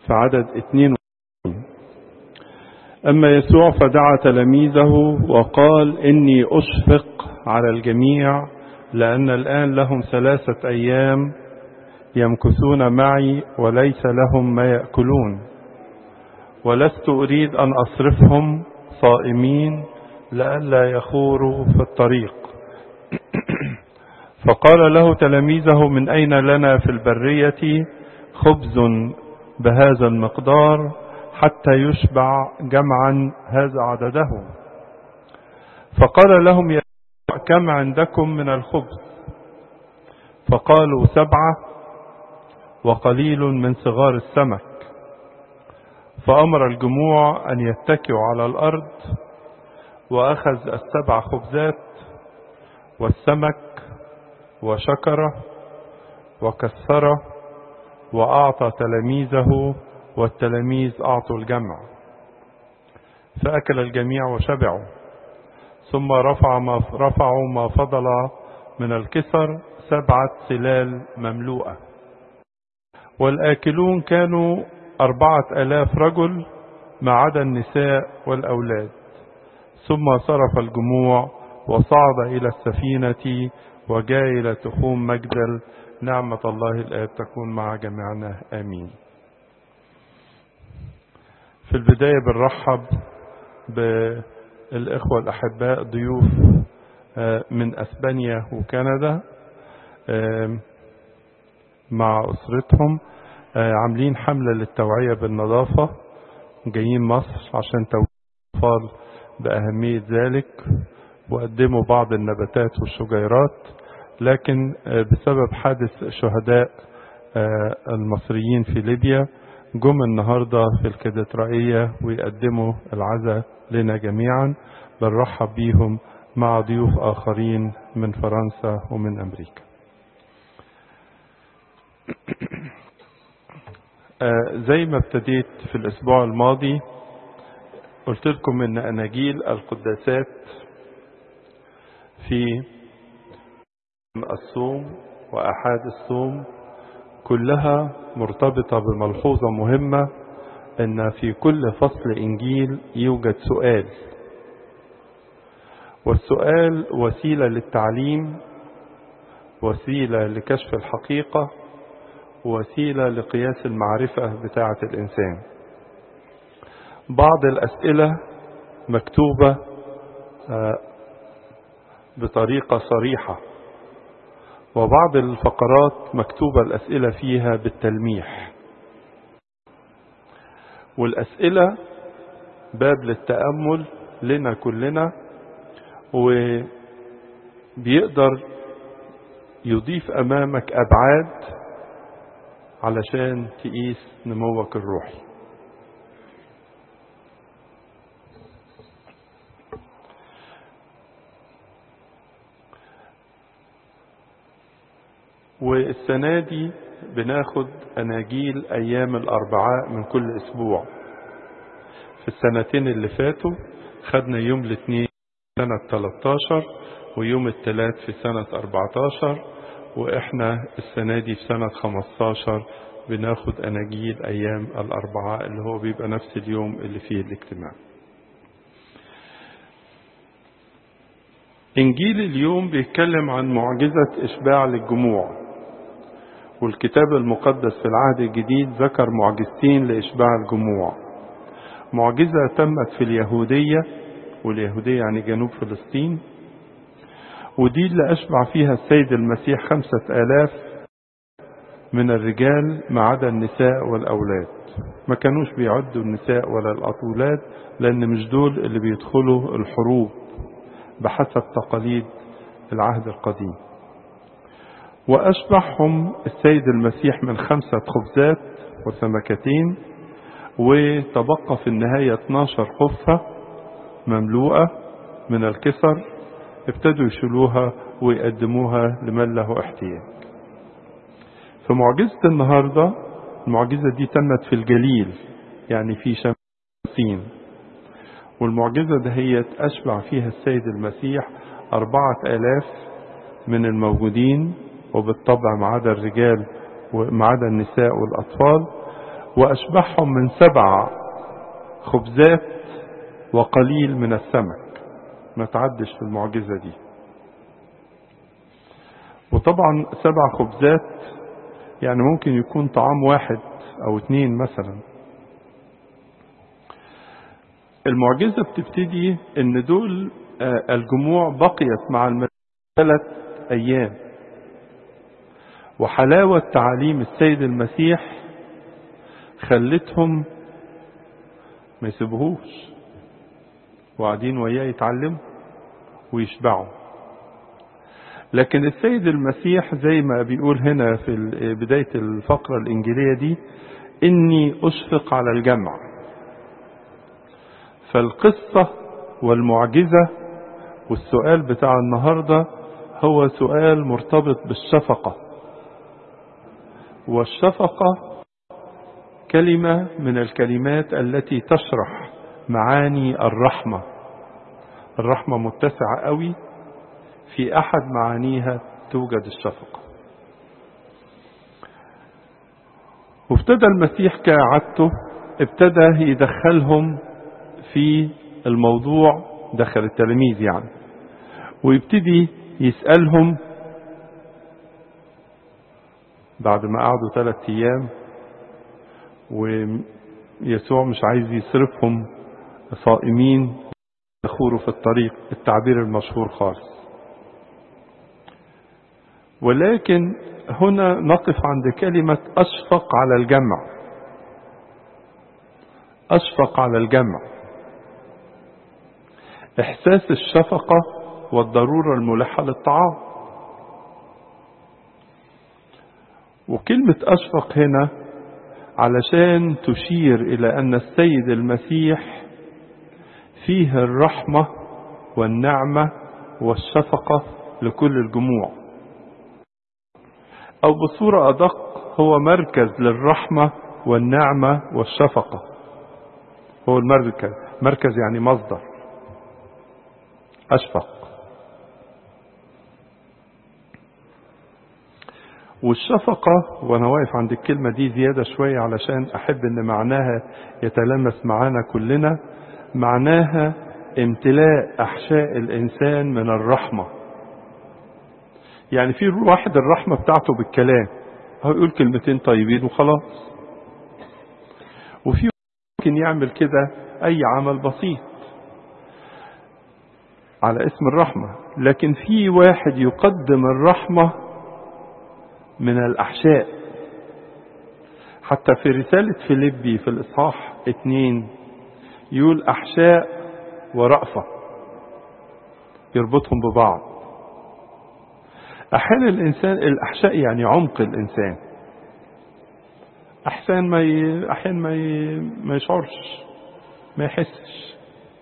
في عدد 22 أما يسوع فدعا تلاميذه وقال إني أشفق على الجميع لأن الآن لهم ثلاثة أيام يمكثون معي وليس لهم ما يأكلون ولست أريد أن أصرفهم صائمين لئلا يخوروا في الطريق فقال له تلاميذه من أين لنا في البرية خبز بهذا المقدار حتى يشبع جمعا هذا عدده فقال لهم يا كم عندكم من الخبز فقالوا سبعة وقليل من صغار السمك فأمر الجموع أن يتكئوا على الأرض وأخذ السبع خبزات والسمك وشكره وكسره وأعطى تلاميذه والتلاميذ أعطوا الجمع فأكل الجميع وشبعوا ثم رفع ما رفعوا ما فضل من الكسر سبعة سلال مملوءة والآكلون كانوا أربعة آلاف رجل ما عدا النساء والأولاد ثم صرف الجموع وصعد إلى السفينة وجاء إلى تخوم مجدل نعمة الله الآب تكون مع جميعنا آمين في البداية بنرحب بالإخوة الأحباء ضيوف من أسبانيا وكندا مع أسرتهم عاملين حملة للتوعية بالنظافة جايين مصر عشان توعية الأطفال بأهمية ذلك وقدموا بعض النباتات والشجيرات لكن بسبب حادث شهداء المصريين في ليبيا جم النهاردة في الكاتدرائية ويقدموا العزاء لنا جميعا بنرحب بيهم مع ضيوف آخرين من فرنسا ومن أمريكا زي ما ابتديت في الأسبوع الماضي قلت لكم إن أناجيل القداسات في الصوم وأحاد الصوم كلها مرتبطة بملحوظة مهمة أن في كل فصل إنجيل يوجد سؤال والسؤال وسيلة للتعليم وسيلة لكشف الحقيقة وسيلة لقياس المعرفة بتاعة الإنسان بعض الأسئلة مكتوبة بطريقة صريحة وبعض الفقرات مكتوبة الأسئلة فيها بالتلميح والأسئلة باب للتأمل لنا كلنا وبيقدر يضيف أمامك أبعاد علشان تقيس نموك الروحي والسنة دي بناخد أناجيل أيام الأربعاء من كل أسبوع في السنتين اللي فاتوا خدنا يوم الاثنين سنة 13 ويوم الثلاث في سنة 14 وإحنا السنة دي في سنة 15 بناخد أناجيل أيام الأربعاء اللي هو بيبقى نفس اليوم اللي فيه الاجتماع إنجيل اليوم بيتكلم عن معجزة إشباع للجموع والكتاب المقدس في العهد الجديد ذكر معجزتين لإشباع الجموع معجزة تمت في اليهودية واليهودية يعني جنوب فلسطين ودي اللي أشبع فيها السيد المسيح خمسة آلاف من الرجال ما عدا النساء والأولاد ما كانوش بيعدوا النساء ولا الأطولاد لأن مش دول اللي بيدخلوا الحروب بحسب تقاليد العهد القديم وأشبعهم السيد المسيح من خمسة خبزات وسمكتين وتبقى في النهاية 12 خفة مملوءة من الكسر ابتدوا يشيلوها ويقدموها لمن له احتياج في معجزة النهاردة المعجزة دي تمت في الجليل يعني في شمسين والمعجزة دهيت أشبع فيها السيد المسيح أربعة آلاف من الموجودين وبالطبع ما عدا الرجال وما عدا النساء والأطفال وأشبعهم من سبع خبزات وقليل من السمك ما تعدش في المعجزة دي وطبعا سبع خبزات يعني ممكن يكون طعام واحد او اتنين مثلا المعجزة بتبتدي ان دول الجموع بقيت مع المسيح ثلاث ايام وحلاوة تعاليم السيد المسيح خلتهم ما يسيبوهوش وقاعدين وياه يتعلموا ويشبعوا لكن السيد المسيح زي ما بيقول هنا في بداية الفقرة الإنجيلية دي إني أشفق على الجمع فالقصة والمعجزة والسؤال بتاع النهاردة هو سؤال مرتبط بالشفقة والشفقة كلمة من الكلمات التي تشرح معاني الرحمة الرحمة متسعة قوي في أحد معانيها توجد الشفقة وابتدى المسيح كعادته ابتدى يدخلهم في الموضوع دخل التلاميذ يعني ويبتدي يسألهم بعد ما قعدوا ثلاثة أيام ويسوع مش عايز يصرفهم صائمين يخوروا في الطريق التعبير المشهور خالص ولكن هنا نقف عند كلمة أشفق على الجمع أشفق على الجمع إحساس الشفقة والضرورة الملحة للطعام وكلمة أشفق هنا علشان تشير إلى أن السيد المسيح فيه الرحمة والنعمة والشفقة لكل الجموع أو بصورة أدق هو مركز للرحمة والنعمة والشفقة هو المركز مركز يعني مصدر أشفق والشفقة وأنا واقف عند الكلمة دي زيادة شوية علشان أحب أن معناها يتلامس معانا كلنا معناها امتلاء أحشاء الإنسان من الرحمة يعني في واحد الرحمة بتاعته بالكلام هو يقول كلمتين طيبين وخلاص وفي ممكن يعمل كده أي عمل بسيط على اسم الرحمة لكن في واحد يقدم الرحمة من الأحشاء حتى في رسالة فيليبي في الإصحاح اتنين يقول أحشاء ورأفة يربطهم ببعض أحيانا الإنسان الأحشاء يعني عمق الإنسان أحسن ما ي... أحيانا ما ي... ما يشعرش ما يحسش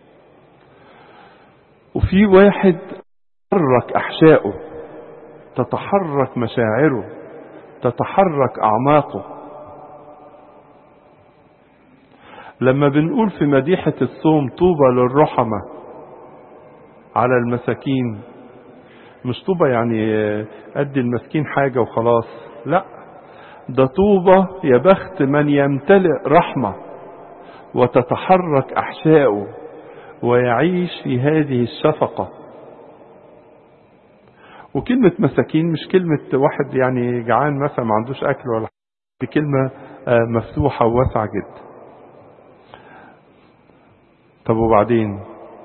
وفي واحد تتحرك أحشائه تتحرك مشاعره تتحرك أعماقه لما بنقول في مديحة الصوم طوبى للرحمة على المساكين مش طوبى يعني أدي المسكين حاجة وخلاص لا ده طوبى يا بخت من يمتلئ رحمة وتتحرك أحشائه ويعيش في هذه الشفقة وكلمة مساكين مش كلمة واحد يعني جعان مثلا ما عندوش أكل ولا دي كلمة مفتوحة وواسعة جدا طب وبعدين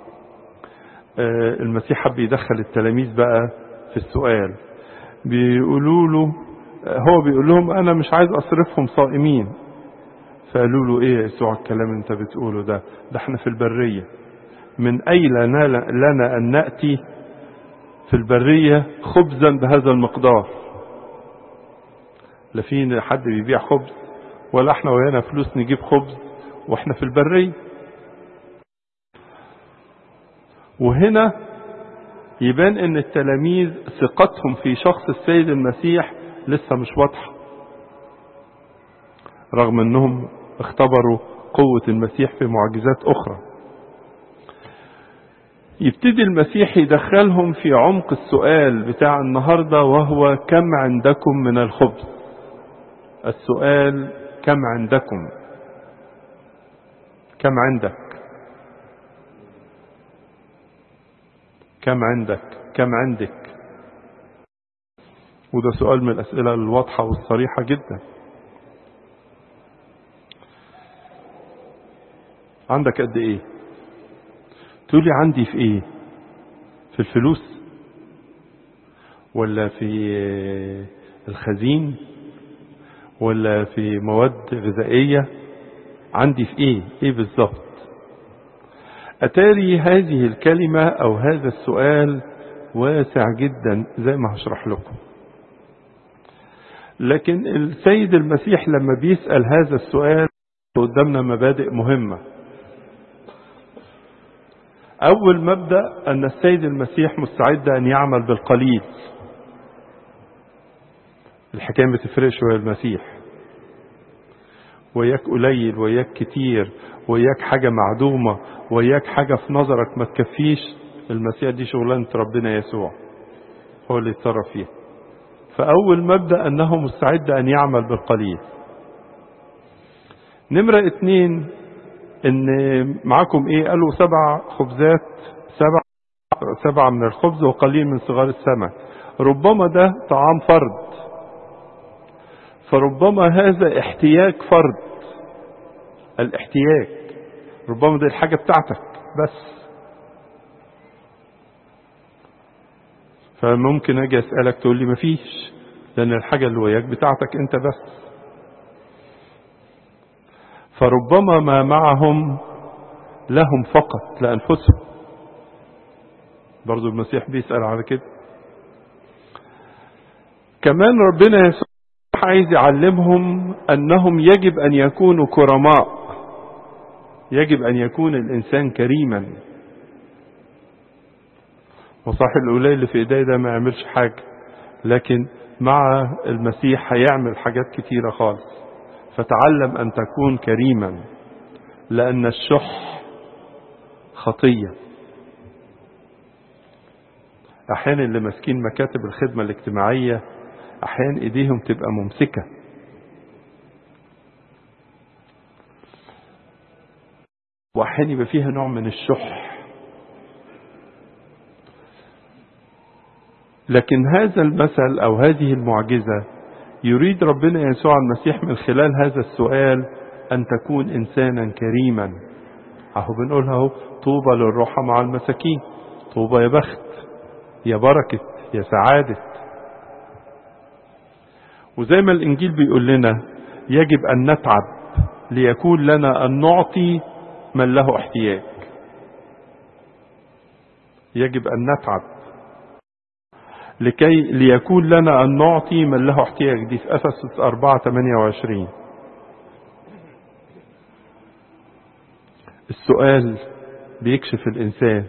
المسيح حب يدخل التلاميذ بقى في السؤال بيقولوا له هو بيقول لهم انا مش عايز اصرفهم صائمين فقالوا له ايه يا يسوع الكلام اللي انت بتقوله ده ده احنا في البرية من اين لنا ان نأتي في البرية خبزا بهذا المقدار لا في حد بيبيع خبز ولا احنا ويانا فلوس نجيب خبز واحنا في البرية وهنا يبان ان التلاميذ ثقتهم في شخص السيد المسيح لسه مش واضحة رغم انهم اختبروا قوة المسيح في معجزات اخرى يبتدي المسيح يدخلهم في عمق السؤال بتاع النهاردة وهو كم عندكم من الخبز السؤال كم عندكم كم عندك كم عندك كم عندك وده سؤال من الأسئلة الواضحة والصريحة جدا عندك قد ايه تقولي عندي في ايه في الفلوس ولا في الخزين ولا في مواد غذائية عندي في ايه ايه بالظبط اتاري هذه الكلمة او هذا السؤال واسع جدا زي ما هشرح لكم لكن السيد المسيح لما بيسأل هذا السؤال قدامنا مبادئ مهمة أول مبدأ أن السيد المسيح مستعد أن يعمل بالقليل الحكاية ما تفرقش ويا المسيح وياك قليل وياك كتير وياك حاجة معدومة وياك حاجة في نظرك ما تكفيش المسيح دي شغلانة ربنا يسوع هو اللي يتصرف فيها فأول مبدأ أنه مستعد أن يعمل بالقليل نمرة اتنين ان معاكم ايه قالوا سبع خبزات سبع سبعة من الخبز وقليل من صغار السمك ربما ده طعام فرد فربما هذا احتياج فرد الاحتياج ربما دي الحاجة بتاعتك بس فممكن اجي اسألك تقول لي مفيش لان الحاجة اللي وياك بتاعتك انت بس فربما ما معهم لهم فقط لأنفسهم برضو المسيح بيسأل على كده كمان ربنا يسوع عايز يعلمهم أنهم يجب أن يكونوا كرماء يجب أن يكون الإنسان كريما وصاحب القليل اللي في ايديه ده ما يعملش حاجة لكن مع المسيح هيعمل حاجات كتيرة خالص فتعلم أن تكون كريما لأن الشح خطية أحيانا اللي ماسكين مكاتب الخدمة الاجتماعية أحيانا إيديهم تبقى ممسكة وأحيانا يبقى فيها نوع من الشح لكن هذا المثل أو هذه المعجزة يريد ربنا يسوع المسيح من خلال هذا السؤال أن تكون إنسانا كريما أهو بنقولها أهو طوبى للروحة مع المساكين طوبى يا بخت يا بركة يا سعادة وزي ما الإنجيل بيقول لنا يجب أن نتعب ليكون لنا أن نعطي من له احتياج يجب أن نتعب لكي ليكون لنا أن نعطي من له احتياج دي في أفسس 4 28 السؤال بيكشف الإنسان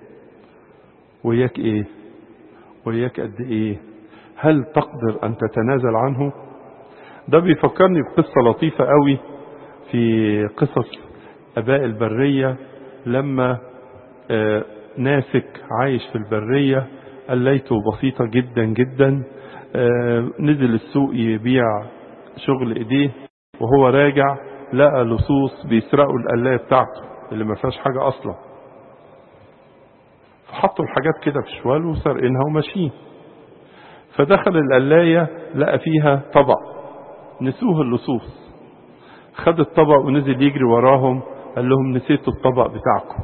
وياك إيه وياك قد إيه هل تقدر أن تتنازل عنه ده بيفكرني بقصة لطيفة قوي في قصص أباء البرية لما ناسك عايش في البرية قليته بسيطة جدا جدا نزل السوق يبيع شغل ايديه وهو راجع لقى لصوص بيسرقوا القلاية بتاعته اللي ما فيهاش حاجة اصلا فحطوا الحاجات كده في شوال وسرقينها وماشيين فدخل القلاية لقى فيها طبق نسوه اللصوص خد الطبق ونزل يجري وراهم قال لهم نسيتوا الطبق بتاعكم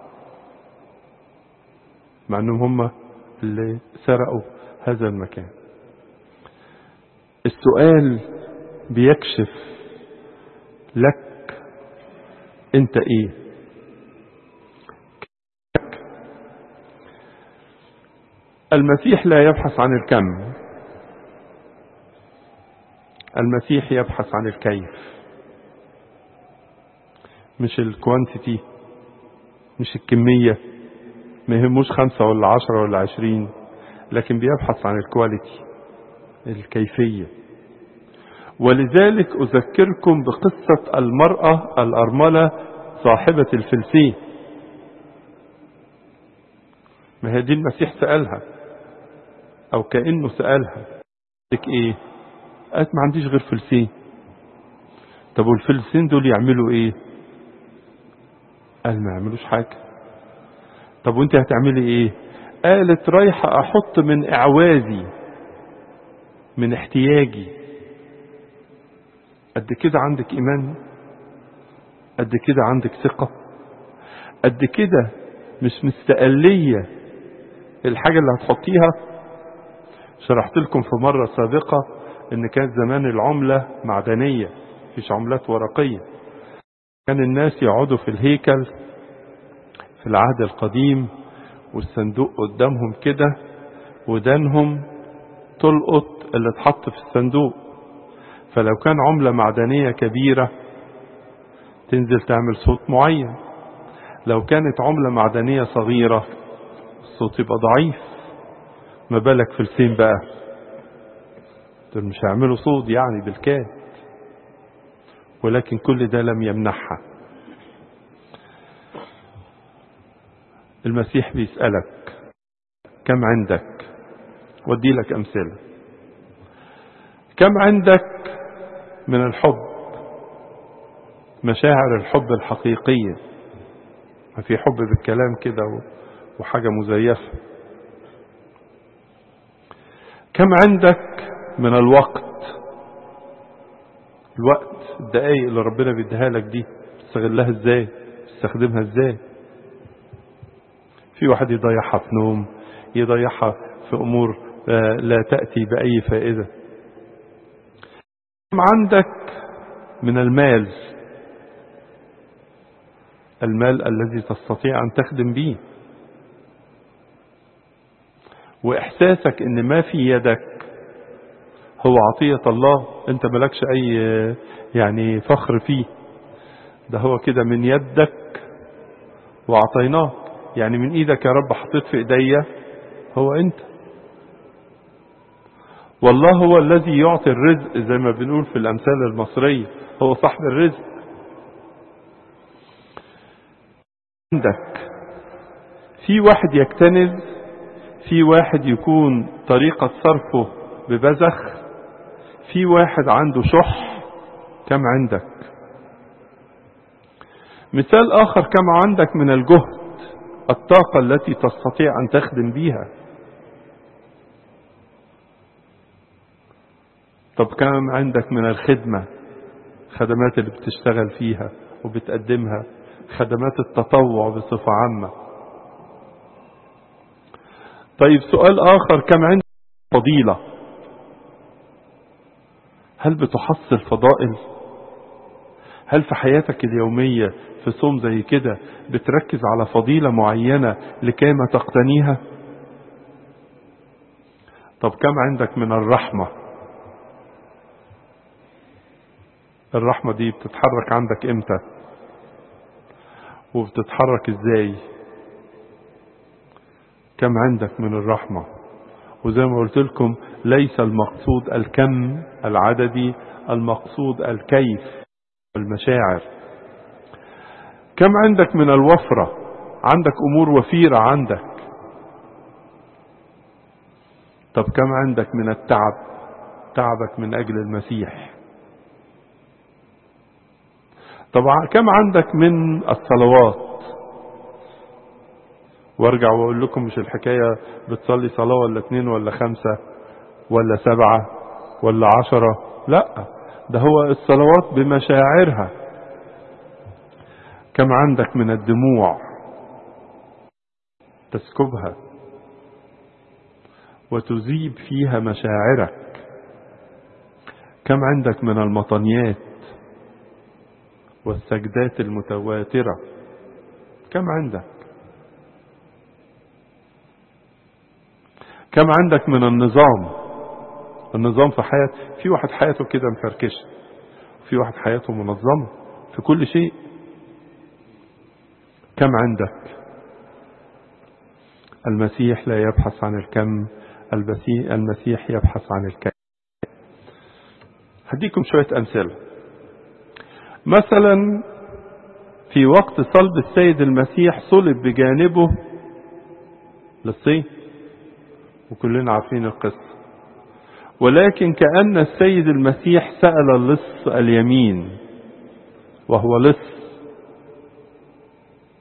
مع انهم هم اللي سرقوا هذا المكان السؤال بيكشف لك انت ايه المسيح لا يبحث عن الكم المسيح يبحث عن الكيف مش الكوانتيتي مش الكمية ما يهموش خمسة ولا عشرة ولا عشرين لكن بيبحث عن الكواليتي الكيفية ولذلك أذكركم بقصة المرأة الأرملة صاحبة الفلسين ما هي دي المسيح سألها أو كأنه سألها لك إيه قالت ما عنديش غير فلسين طب والفلسين دول يعملوا إيه قال ما يعملوش حاجة طب وانت هتعملي ايه قالت رايحة احط من اعوازي من احتياجي قد كده عندك ايمان قد كده عندك ثقة قد كده مش مستقلية الحاجة اللي هتحطيها شرحت لكم في مرة سابقة ان كانت زمان العملة معدنية مفيش عملات ورقية كان الناس يقعدوا في الهيكل في العهد القديم والصندوق قدامهم كده ودانهم تلقط اللي اتحط في الصندوق فلو كان عملة معدنية كبيرة تنزل تعمل صوت معين لو كانت عملة معدنية صغيرة الصوت يبقى ضعيف ما بالك في السين بقى دول مش هيعملوا صوت يعني بالكاد ولكن كل ده لم يمنعها المسيح بيسألك كم عندك ودي لك أمثلة كم عندك من الحب مشاعر الحب الحقيقية ما في حب بالكلام كده وحاجة مزيفة كم عندك من الوقت الوقت الدقايق اللي ربنا بيديها لك دي تستغلها ازاي تستخدمها ازاي في واحد يضيعها في نوم يضيعها في امور لا تأتي بأي فائدة كم عندك من المال المال الذي تستطيع أن تخدم به وإحساسك إن ما في يدك هو عطية الله أنت ملكش أي يعني فخر فيه ده هو كده من يدك وعطيناك يعني من إيدك يا رب حطيت في إيديا هو أنت والله هو الذي يعطي الرزق زي ما بنقول في الأمثال المصرية هو صاحب الرزق عندك في واحد يكتنز في واحد يكون طريقة صرفه ببذخ في واحد عنده شح كم عندك مثال آخر كم عندك من الجهد الطاقة التي تستطيع أن تخدم بيها طب كم عندك من الخدمة خدمات اللي بتشتغل فيها وبتقدمها خدمات التطوع بصفة عامة طيب سؤال آخر كم عندك فضيلة هل بتحصل فضائل هل في حياتك اليومية في صوم زي كده بتركز على فضيلة معينة لكي ما تقتنيها طب كم عندك من الرحمة الرحمة دي بتتحرك عندك امتى وبتتحرك ازاي كم عندك من الرحمة وزي ما قلت لكم ليس المقصود الكم العددي المقصود الكيف المشاعر كم عندك من الوفرة عندك امور وفيرة عندك طب كم عندك من التعب تعبك من اجل المسيح طبعا كم عندك من الصلوات وارجع واقول لكم مش الحكاية بتصلي صلاة ولا اتنين ولا خمسة ولا سبعة ولا عشرة لا ده هو الصلوات بمشاعرها كم عندك من الدموع تسكبها وتذيب فيها مشاعرك كم عندك من المطنيات والسجدات المتواترة كم عندك كم عندك من النظام النظام في حياة في واحد حياته كده مفركشة في واحد حياته منظمة في كل شيء كم عندك المسيح لا يبحث عن الكم المسيح يبحث عن الكم هديكم شوية أمثلة مثلا في وقت صلب السيد المسيح صلب بجانبه للصين وكلنا عارفين القصة ولكن كأن السيد المسيح سأل اللص اليمين وهو لص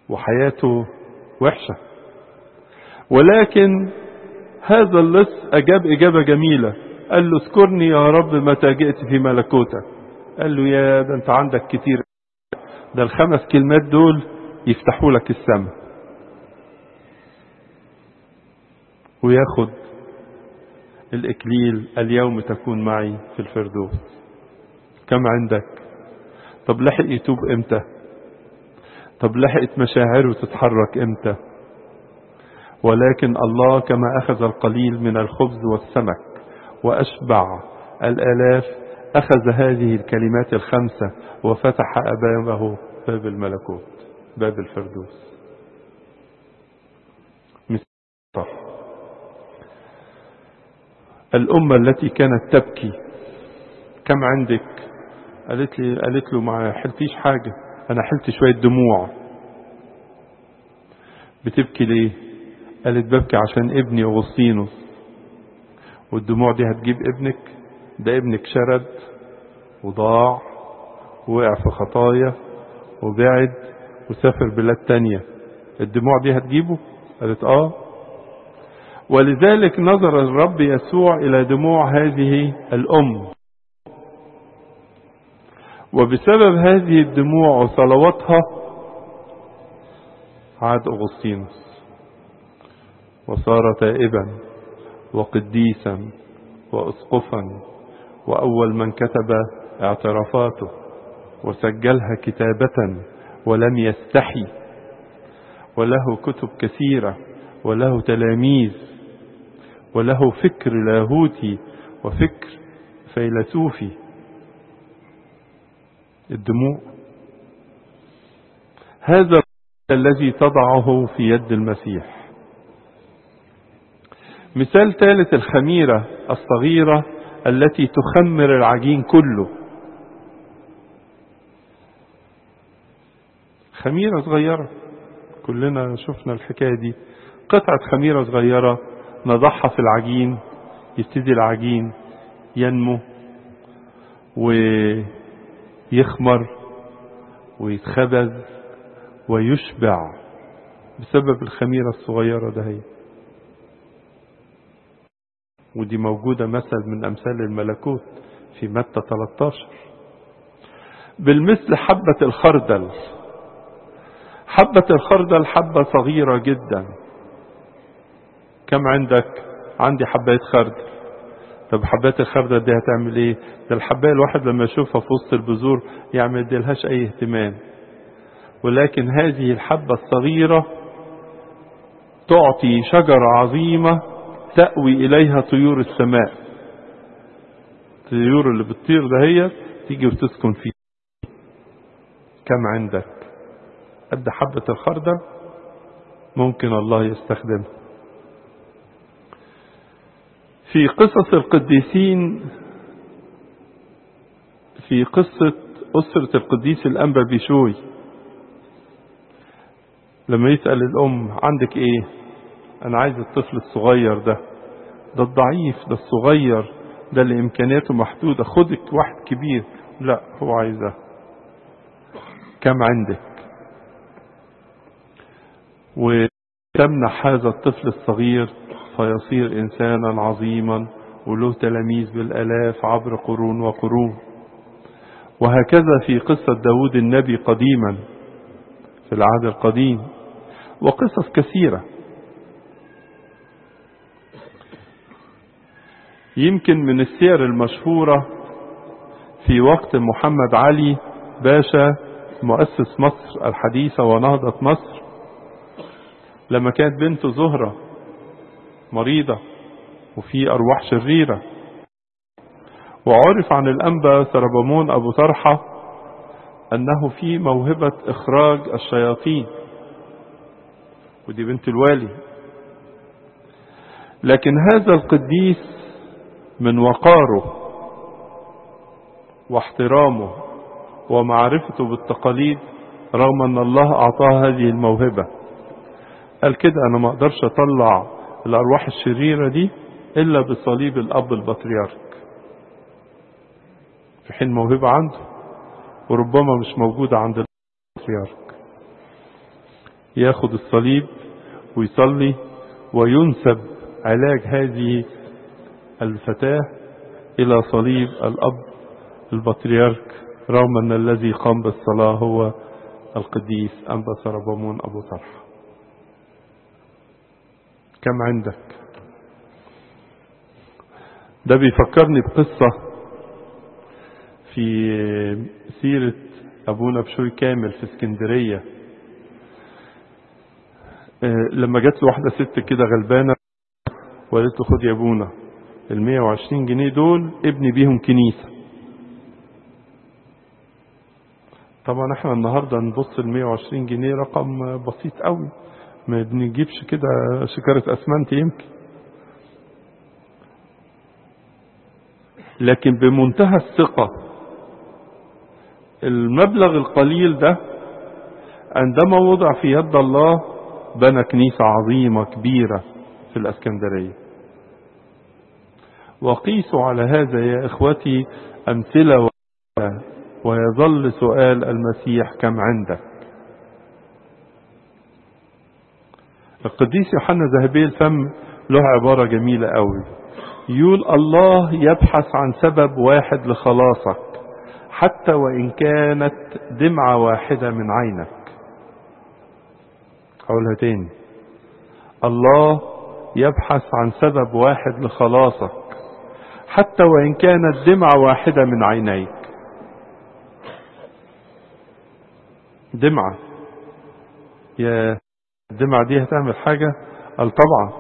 وحياته وحشة ولكن هذا اللص أجاب إجابة جميلة قال له اذكرني يا رب متى جئت في ملكوتك قال له يا ده انت عندك كتير ده الخمس كلمات دول يفتحوا لك السماء وياخد الإكليل اليوم تكون معي في الفردوس كم عندك طب لحق يتوب امتى طب لحقت مشاعره تتحرك امتى ولكن الله كما أخذ القليل من الخبز والسمك وأشبع الآلاف أخذ هذه الكلمات الخمسة وفتح أبابه باب الملكوت باب الفردوس مثال الأمة التي كانت تبكي كم عندك قالت لي قالت له ما حلتيش حاجة أنا حلت شوية دموع بتبكي ليه قالت ببكي عشان ابني أغسطينوس والدموع دي هتجيب ابنك ده ابنك شرد وضاع ووقع في خطايا وبعد وسافر بلاد تانية الدموع دي هتجيبه قالت اه ولذلك نظر الرب يسوع إلى دموع هذه الأم وبسبب هذه الدموع وصلواتها عاد أغسطينوس وصار تائبا وقديسا وأسقفا وأول من كتب اعترافاته وسجلها كتابة ولم يستحي وله كتب كثيرة وله تلاميذ وله فكر لاهوتي وفكر فيلسوفي الدموع هذا الذي تضعه في يد المسيح مثال ثالث الخميرة الصغيرة التي تخمر العجين كله خميرة صغيرة كلنا شفنا الحكاية دي قطعة خميرة صغيرة نضعها في العجين يبتدي العجين ينمو ويخمر ويتخبز ويشبع بسبب الخميرة الصغيرة ده هي ودي موجودة مثل من أمثال الملكوت في متى 13 بالمثل حبة الخردل حبة الخردل حبة صغيرة جدا كم عندك عندي حباية خردل طب حبات الخردل دي هتعمل ايه ده الحباية الواحد لما يشوفها في وسط البذور يعمل ديلهاش اي اهتمام ولكن هذه الحبة الصغيرة تعطي شجرة عظيمة تأوي إليها طيور السماء الطيور اللي بتطير ده هي تيجي وتسكن فيه كم عندك قد حبة الخردل ممكن الله يستخدمها في قصص القديسين في قصة أسرة القديس الأنبا بيشوي لما يسأل الأم عندك إيه أنا عايز الطفل الصغير ده ده الضعيف ده الصغير ده اللي إمكانياته محدودة خدك واحد كبير لا هو عايزه كم عندك وتمنح هذا الطفل الصغير فيصير إنسانا عظيما وله تلاميذ بالألاف عبر قرون وقرون وهكذا في قصة داود النبي قديما في العهد القديم وقصص كثيرة يمكن من السير المشهورة في وقت محمد علي باشا مؤسس مصر الحديثة ونهضة مصر لما كانت بنته زهرة مريضة وفي أرواح شريرة وعرف عن الأنبا سربمون أبو طرحة أنه في موهبة إخراج الشياطين ودي بنت الوالي لكن هذا القديس من وقاره واحترامه ومعرفته بالتقاليد رغم ان الله اعطاه هذه الموهبة قال كده انا ما اقدرش اطلع الارواح الشريرة دي الا بصليب الاب البطريرك في حين موهبة عنده وربما مش موجودة عند البطريرك ياخد الصليب ويصلي وينسب علاج هذه الفتاة إلى صليب الأب البطريرك رغم أن الذي قام بالصلاة هو القديس أنبا سربمون أبو طرح كم عندك ده بيفكرني بقصة في سيرة أبونا بشوي كامل في اسكندرية لما جات له واحدة ست كده غلبانة وقالت له خد يا أبونا ال 120 جنيه دول ابني بيهم كنيسة طبعا احنا النهاردة نبص ال 120 جنيه رقم بسيط قوي ما بنجيبش كده شكارة اسمنت يمكن لكن بمنتهى الثقة المبلغ القليل ده عندما وضع في يد الله بنى كنيسة عظيمة كبيرة في الاسكندرية وقيسوا على هذا يا اخوتي امثلة ويظل سؤال المسيح كم عندك القديس يوحنا ذهبي الفم له عبارة جميلة قوي يقول الله يبحث عن سبب واحد لخلاصك حتى وإن كانت دمعة واحدة من عينك أقولها تاني الله يبحث عن سبب واحد لخلاصك حتى وإن كانت دمعة واحدة من عينيك دمعة يا الدمعة دي هتعمل حاجة قال طبعا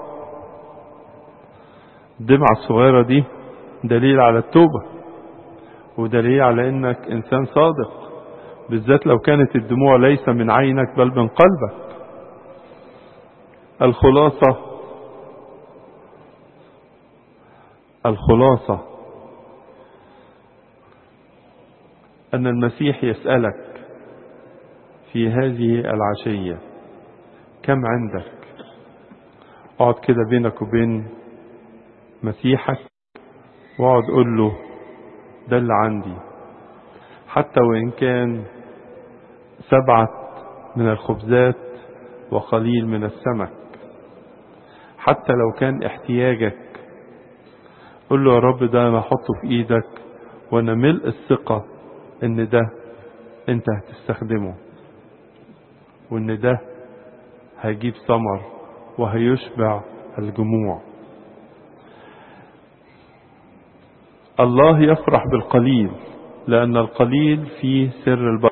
الدمعة الصغيرة دي دليل على التوبة ودليل على انك انسان صادق بالذات لو كانت الدموع ليس من عينك بل من قلبك الخلاصة الخلاصة أن المسيح يسألك في هذه العشية كم عندك اقعد كده بينك وبين مسيحك واقعد قول له ده اللي عندي حتى وإن كان سبعة من الخبزات وقليل من السمك حتى لو كان احتياجك قل له يا رب ده انا احطه في ايدك وانا ملء الثقة ان ده انت هتستخدمه وان ده هيجيب ثمر وهيشبع الجموع الله يفرح بالقليل لأن القليل فيه سر البركة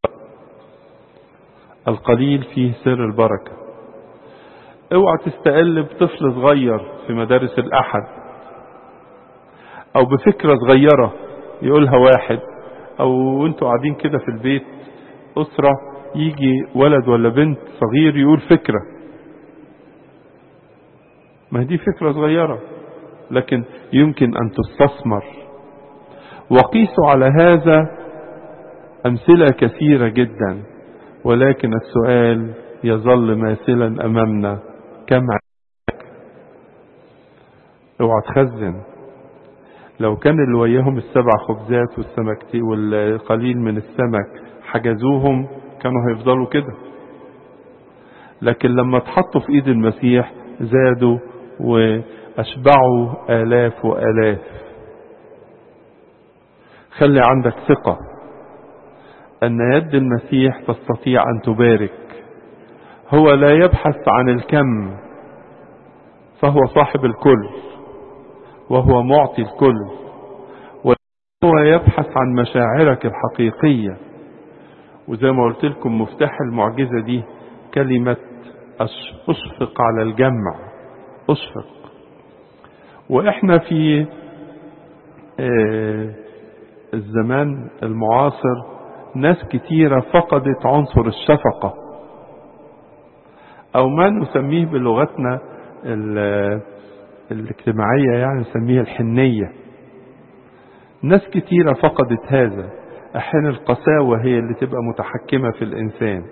القليل فيه سر البركة اوعى تستقل بطفل صغير في مدارس الأحد أو بفكرة صغيرة يقولها واحد أو انتوا قاعدين كده في البيت أسرة يجي ولد ولا بنت صغير يقول فكرة ما دي فكرة صغيرة لكن يمكن أن تستثمر وقيسوا على هذا أمثلة كثيرة جدا ولكن السؤال يظل ماثلا أمامنا كم عندك اوعى تخزن لو كان اللي وياهم السبع خبزات والسمك والقليل من السمك حجزوهم كانوا هيفضلوا كده لكن لما اتحطوا في ايد المسيح زادوا واشبعوا الاف والاف خلي عندك ثقة ان يد المسيح تستطيع ان تبارك هو لا يبحث عن الكم فهو صاحب الكل وهو معطي الكل وهو يبحث عن مشاعرك الحقيقيه وزي ما قلت لكم مفتاح المعجزة دي كلمة أشفق على الجمع أشفق وإحنا في الزمان المعاصر ناس كتيرة فقدت عنصر الشفقة أو ما نسميه بلغتنا الاجتماعية يعني نسميه الحنية ناس كتيرة فقدت هذا أحيانا القساوة هي اللي تبقى متحكمة في الإنسان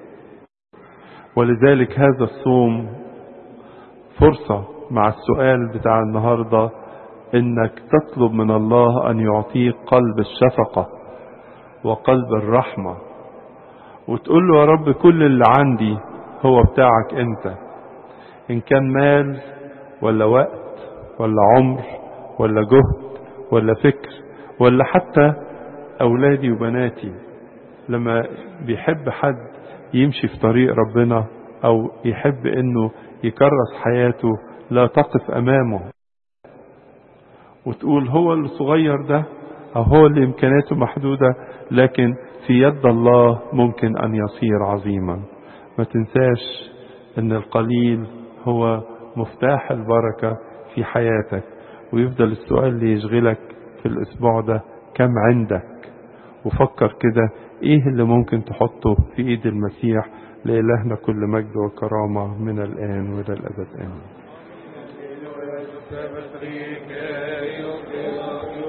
ولذلك هذا الصوم فرصة مع السؤال بتاع النهاردة إنك تطلب من الله أن يعطيك قلب الشفقة وقلب الرحمة وتقول له يا رب كل اللي عندي هو بتاعك انت ان كان مال ولا وقت ولا عمر ولا جهد ولا فكر ولا حتى اولادي وبناتي لما بيحب حد يمشي في طريق ربنا او يحب انه يكرس حياته لا تقف امامه وتقول هو الصغير ده او هو اللي امكاناته محدودة لكن في يد الله ممكن ان يصير عظيما ما تنساش ان القليل هو مفتاح البركة في حياتك ويفضل السؤال اللي يشغلك في الاسبوع ده كم عندك وفكر كده ايه اللي ممكن تحطه في ايد المسيح لإلهنا كل مجد وكرامة من الآن وإلى الأبد آمين